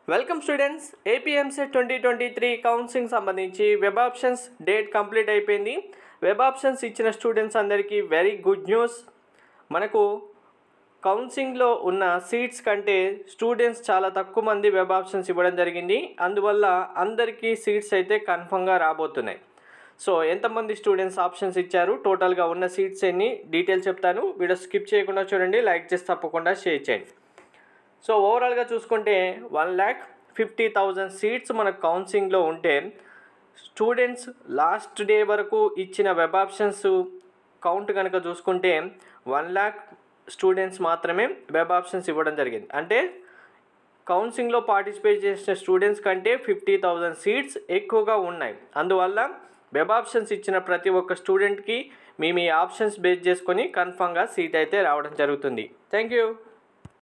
welcome students APMC twenty twenty three counselling సంబంధించి web options date complete అయిపోయింది web options ఇచ్చిన students అందరికీ very good news మనకు కౌన్సిలింగ్లో ఉన్న సీట్స్ కంటే స్టూడెంట్స్ చాలా తక్కువ మంది వెబ్ ఆప్షన్స్ ఇవ్వడం జరిగింది అందువల్ల అందరికీ సీట్స్ అయితే కన్ఫర్మ్గా రాబోతున్నాయి సో ఎంతమంది స్టూడెంట్స్ ఆప్షన్స్ ఇచ్చారు టోటల్గా ఉన్న సీట్స్ ఎన్ని డీటెయిల్స్ చెప్తాను వీడియో స్కిప్ చేయకుండా చూడండి లైక్ చేసి తప్పకుండా షేర్ చేయండి సో ఓవరాల్గా చూసుకుంటే one lakh fifty thousand seats మన కౌన్సిలింగ్లో ఉంటే స్టూడెంట్స్ లాస్ట్ డే వరకు ఇచ్చిన వెబ్ ఆప్షన్స్ కౌంట్ కనుక చూసుకుంటే వన్ ల్యాక్ స్టూడెంట్స్ మాత్రమే వెబ్ ఆప్షన్స్ ఇవ్వడం జరిగింది అంటే కౌన్సిలింగ్లో పార్టిసిపేట్ చేసిన స్టూడెంట్స్ కంటే ఫిఫ్టీ థౌజండ్ సీట్స్ ఎక్కువగా ఉన్నాయి అందువల్ల వెబ్ ఆప్షన్స్ ఇచ్చిన ప్రతి ఒక్క స్టూడెంట్కి మీ మీ ఆప్షన్స్ బేస్ చేసుకొని కన్ఫామ్గా సీట్ అయితే రావడం జరుగుతుంది థ్యాంక్ యూ